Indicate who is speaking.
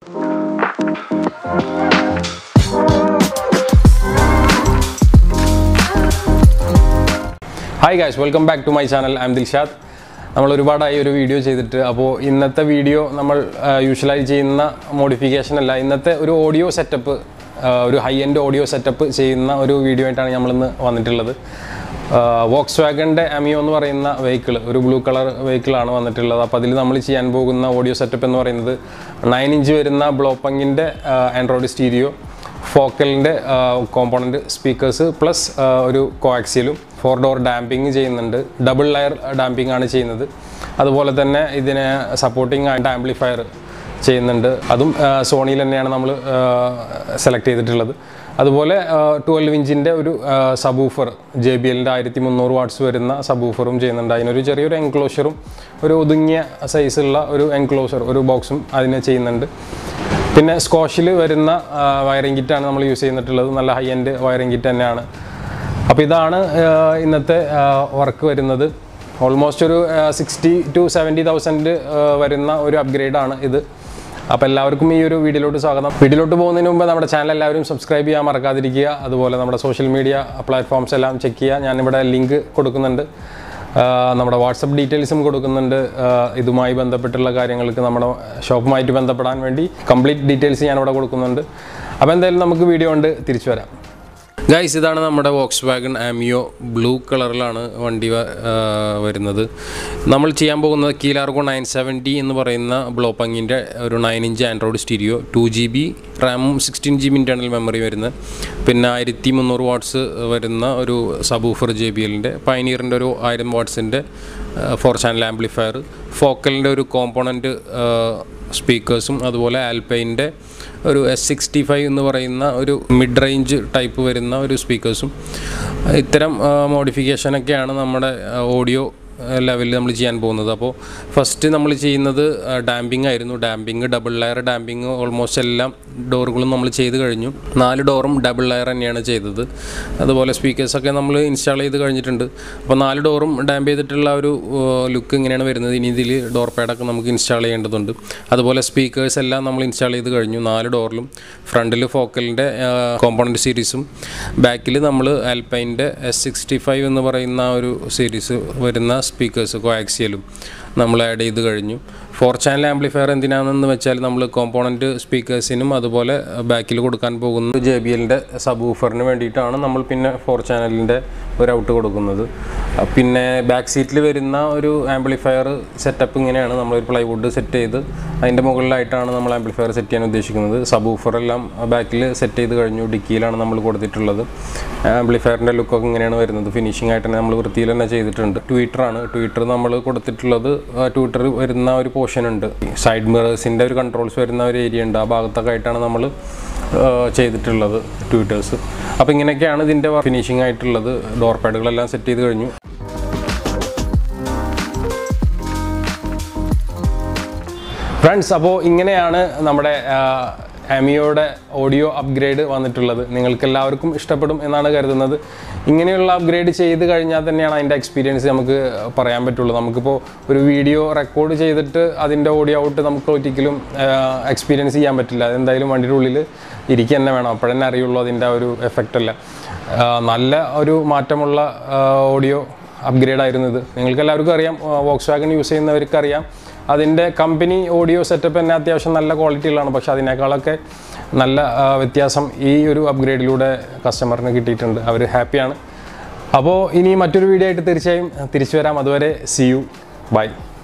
Speaker 1: hi guys welcome back to my channel I'm Dilshad നമ്മൾ ഒരുപാടായി ഒരു വീഡിയോ ചെയ്തിട്ട് അപ്പോൾ ഇന്നത്തെ വീഡിയോ നമ്മൾ യൂഷ്വലായി ചെയ്യുന്ന മോഡിഫിക്കേഷൻ അല്ല ഇന്നത്തെ ഒരു ഓഡിയോ സെറ്റപ്പ് ഒരു ഹൈ എൻഡ് ഓഡിയോ സെറ്റപ്പ് ചെയ്യുന്ന ഒരു വീഡിയോ ആയിട്ടാണ് നമ്മളിന്ന് വന്നിട്ടുള്ളത് വോക്സ് വാഗൻ്റെ അമിയോ എന്ന് പറയുന്ന വെഹിക്കിൾ ഒരു ബ്ലൂ കളർ വെഹിക്കിളാണ് വന്നിട്ടുള്ളത് അപ്പോൾ അതിൽ നമ്മൾ ചെയ്യാൻ പോകുന്ന ഓഡിയോ സെറ്റപ്പ് എന്ന് പറയുന്നത് നയൻ ഇഞ്ച് വരുന്ന ബ്ലോപ്പങ്ങിൻ്റെ ആൻഡ്രോയിഡ് സ്റ്റീരിയോ ഫോക്കലിൻ്റെ കോമ്പോണൻറ്റ് സ്പീക്കേഴ്സ് പ്ലസ് ഒരു കോആക്സിയലും ഫോർ ഡോർ ഡാമ്പിങ് ചെയ്യുന്നുണ്ട് ഡബിൾ ലെയർ ഡാമ്പിംഗ് ആണ് ചെയ്യുന്നത് അതുപോലെ തന്നെ ഇതിനെ സപ്പോർട്ടിങ് ആയിട്ട് ആംപ്ലിഫയർ ചെയ്യുന്നുണ്ട് അതും സോണിയിൽ തന്നെയാണ് നമ്മൾ സെലക്ട് ചെയ്തിട്ടുള്ളത് അതുപോലെ ട്വൽവ് ഇഞ്ചിൻ്റെ ഒരു സബൂഫർ ജെ ബി എല്ലിൻ്റെ ആയിരത്തി മുന്നൂറ് വാട്ട്സ് വരുന്ന സബൂഫറും ചെയ്യുന്നുണ്ട് അതിനൊരു ചെറിയൊരു എൻക്ലോഷറും ഒരു ഒതുങ്ങിയ സൈസുള്ള ഒരു എൻക്ലോഷർ ഒരു ബോക്സും അതിന് ചെയ്യുന്നുണ്ട് പിന്നെ സ്കോഷിൽ വരുന്ന വയറിംഗ് കിറ്റാണ് നമ്മൾ യൂസ് ചെയ്തിട്ടുള്ളത് നല്ല ഹൈ എൻഡ് വയറിംഗ് കിറ്റ് തന്നെയാണ് അപ്പോൾ ഇതാണ് ആ, ഇന്നത്തെ വർക്ക് വരുന്നത് ഓൾമോസ്റ്റ് ഒരു സിക്സ്റ്റി ടു സെവൻറ്റി തൗസൻഡ് വരുന്ന ഒരു അപ്ഗ്രേഡാണ് ഇത് അപ്പോൾ എല്ലാവർക്കും ഈ ഒരു വീഡിയോയിലോട്ട് സ്വാഗതം വീഡിയോയിലോട്ട് പോകുന്നതിന് മുമ്പ് നമ്മുടെ ചാനൽ എല്ലാവരും സബ്സ്ക്രൈബ് ചെയ്യാൻ മറക്കാതിരിക്കുക അതുപോലെ നമ്മുടെ സോഷ്യൽ മീഡിയ പ്ലാറ്റ്ഫോംസ് എല്ലാം ചെക്ക് ചെയ്യുക ഞാനിവിടെ ലിങ്ക് കൊടുക്കുന്നുണ്ട് ആ, നമ്മുടെ വാട്സപ്പ് ഡീറ്റെയിൽസും കൊടുക്കുന്നുണ്ട് ആ, ഇതുമായി ബന്ധപ്പെട്ടുള്ള കാര്യങ്ങൾക്ക് നമ്മുടെ ഷോപ്പുമായിട്ട് ബന്ധപ്പെടാൻ വേണ്ടി കംപ്ലീറ്റ് ഡീറ്റെയിൽസ് ഞാനിവിടെ കൊടുക്കുന്നുണ്ട് അപ്പോൾ എന്തായാലും നമുക്ക് വീഡിയോ കൊണ്ട് തിരിച്ചു വരാം ഗൈസ് ഇതാണ് നമ്മുടെ വോക്സ് വാഗൺ ആമിയോ ബ്ലൂ കളറിലാണ് വണ്ടി വ- ആ, വരുന്നത് നമ്മൾ ചെയ്യാൻ പോകുന്നത് കീലാർഗോ നയൻ സെവൻറ്റി എന്ന് പറയുന്ന ബ്ലോപ്പങ്ങിൻ്റെ ഒരു nine inch Android stereo two G B റാമും sixteen G B internal memory വരുന്നത് പിന്നെ ആയിരത്തി മുന്നൂറ് വാട്ട്സ് വരുന്ന ഒരു സബൂഫർ ജെ ബി എല്ലിൻ്റെ പൈനീറിൻ്റെ ഒരു ആയിരം വാട്ട്സിൻ്റെ ഫോർ ചാനൽ ആംപ്ലിഫയർ ഫോക്കലിൻ്റെ ഒരു കോമ്പോണൻറ്റ് സ്പീക്കേഴ്സും അതുപോലെ ആൽപൈൻ്റെ ഒരു എസ് സിക്സ്റ്റി ഫൈവ് എന്ന് പറയുന്ന ഒരു മിഡ് റേഞ്ച് ടൈപ്പ് വരുന്ന ഒരു സ്പീക്കേഴ്സും ഇത്തരം മോഡിഫിക്കേഷനൊക്കെയാണ് നമ്മുടെ ഓഡിയോ ലെവലിൽ നമ്മൾ ചെയ്യാൻ പോകുന്നത് അപ്പോൾ ഫസ്റ്റ് നമ്മൾ ചെയ്യുന്നത് ഡാമ്പിംഗ് ആയിരുന്നു damping double layer damping almost എല്ലാ ഡോറുകളും നമ്മൾ ചെയ്ത് കഴിഞ്ഞു നാല് ഡോറും ഡബിൾ ലെയർ തന്നെയാണ് ചെയ്തത് അതുപോലെ സ്പീക്കേഴ്സൊക്കെ നമ്മൾ ഇൻസ്റ്റാൾ ചെയ്ത് കഴിഞ്ഞിട്ടുണ്ട് അപ്പോൾ നാല് ഡോറും ഡാമ്പ് ചെയ്തിട്ടുള്ള ഒരു ലുക്ക് ഇങ്ങനെയാണ് വരുന്നത് ഇനി ഇതിൽ ഡോർ പാഡൊക്കെ നമുക്ക് ഇൻസ്റ്റാൾ ചെയ്യേണ്ടതുണ്ട് അതുപോലെ സ്പീക്കേഴ്സ് എല്ലാം നമ്മൾ ഇൻസ്റ്റാൾ ചെയ്ത് കഴിഞ്ഞു നാല് ഡോറിലും ഫ്രണ്ടിൽ ഫോക്കലിൻ്റെ കോമ്പോണൻറ്റ് സീരീസും ബാക്കിൽ നമ്മൾ ആൽപൈൻ്റെ എസ് സിക്സ്റ്റി ഫൈവ് എന്ന് പറയുന്ന ഒരു സീരീസ് വരുന്ന സ്പീക്കേഴ്സ് കോആക്സിയലും നമ്മൾ ആഡ് ചെയ്ത് കഴിഞ്ഞു ഫോർ ചാനൽ ആംപ്ലിഫയർ എന്തിനാണെന്ന് വെച്ചാൽ നമ്മൾ കോമ്പോണൻറ്റ് സ്പീക്കേഴ്സിനും അതുപോലെ ബാക്കിൽ കൊടുക്കാൻ പോകുന്ന ജെ ബി എല്ലിൻ്റെ സബൂഫറിന് വേണ്ടിയിട്ടാണ് നമ്മൾ പിന്നെ ഫോർ ചാനലിൻ്റെ ഒരു ഔട്ട് കൊടുക്കുന്നത് അഹ് പിന്നെ ബാക്ക് സീറ്റിൽ വരുന്ന ഒരു ആംപ്ലിഫയർ സെറ്റപ്പ് ഇങ്ങനെയാണ് നമ്മളൊരു പ്ലൈവുഡ് സെറ്റ് ചെയ്ത് അതിൻ്റെ മുകളിലായിട്ടാണ് നമ്മൾ ആംപ്ലിഫയർ സെറ്റ് ചെയ്യാൻ ഉദ്ദേശിക്കുന്നത് സബൂഫർ എല്ലാം ബാക്കിൽ സെറ്റ് ചെയ്ത് കഴിഞ്ഞു ഡിക്കിയിലാണ് നമ്മൾ കൊടുത്തിട്ടുള്ളത് ആംപ്ലിഫയറിൻ്റെ ലുക്കൊക്കെ ഇങ്ങനെയാണ് വരുന്നത് ഫിനിഷിംഗ് ആയിട്ട് തന്നെ നമ്മൾ വൃത്തിയിൽ തന്നെ ചെയ്തിട്ടുണ്ട് ട്വിറ്ററാണ് ട്വിറ്റർ നമ്മൾ കൊടുത്തിട്ടുള്ളത് ട്വിറ്റർ വരുന്ന ഒരു പോർഷൻ ഉണ്ട് സൈഡ് മിറേഴ്സിൻ്റെ ഒരു കൺട്രോൾസ് വരുന്ന ഒരു ഏരിയ ഉണ്ട് ആ ഭാഗത്തൊക്കെ ആയിട്ടാണ് നമ്മൾ ചെയ്തിട്ടുള്ളത് ട്വിറ്റേഴ്സ് അപ്പോൾ ഇങ്ങനെയൊക്കെയാണ് ഇതിൻ്റെ ഫിനിഷിംഗ് ആയിട്ടുള്ളത് ഡോർ പാഡുകളെല്ലാം സെറ്റ് ചെയ്ത് കഴിഞ്ഞു ഫ്രണ്ട്സ് അപ്പോൾ ഇങ്ങനെയാണ് നമ്മുടെ ആമിയോയുടെ ഓഡിയോ അപ്ഗ്രേഡ് വന്നിട്ടുള്ളത് നിങ്ങൾക്ക് എല്ലാവർക്കും ഇഷ്ടപ്പെടും എന്നാണ് കരുതുന്നത് ഇങ്ങനെയുള്ള അപ്ഗ്രേഡ് ചെയ്ത് കഴിഞ്ഞാൽ തന്നെയാണ് അതിൻ്റെ എക്സ്പീരിയൻസ് നമുക്ക് പറയാൻ പറ്റുള്ളൂ നമുക്കിപ്പോൾ ഒരു വീഡിയോ റെക്കോർഡ് ചെയ്തിട്ട് അതിൻ്റെ ഓഡിയോ ഔട്ട് നമുക്ക് ഒരിക്കലും എക്സ്പീരിയൻസ് ചെയ്യാൻ പറ്റില്ല അതെന്തായാലും വണ്ടിയുടെ ഉള്ളിൽ ഇരിക്കുക തന്നെ വേണം അപ്പോഴന്നെ അറിയുള്ളൂ അതിൻ്റെ ആ ഒരു എഫക്റ്റ് അല്ല ആ, നല്ല ഒരു മാറ്റമുള്ള ഓഡിയോ അപ്ഗ്രേഡ് ആയിരുന്നു ഇത് നിങ്ങൾക്ക് എല്ലാവർക്കും അറിയാം വോക്സ് വാഗൺ യൂസ് ചെയ്യുന്നവർക്ക് അറിയാം അതിൻ്റെ കമ്പനി ഓഡിയോ സെറ്റപ്പ് തന്നെ അത്യാവശ്യം നല്ല ക്വാളിറ്റി ഉള്ളതാണ് പക്ഷേ അതിനേക്കാളൊക്കെ നല്ല ആ, വ്യത്യാസം ഈ ഒരു അപ്ഗ്രേഡിലൂടെ കസ്റ്റമറിന് കിട്ടിയിട്ടുണ്ട് അവർ ഹാപ്പിയാണ് അപ്പോൾ ഇനി മറ്റൊരു വീഡിയോ ആയിട്ട് തീർച്ചയായും തിരിച്ചു വരാം അതുവരെ സി യു ബൈ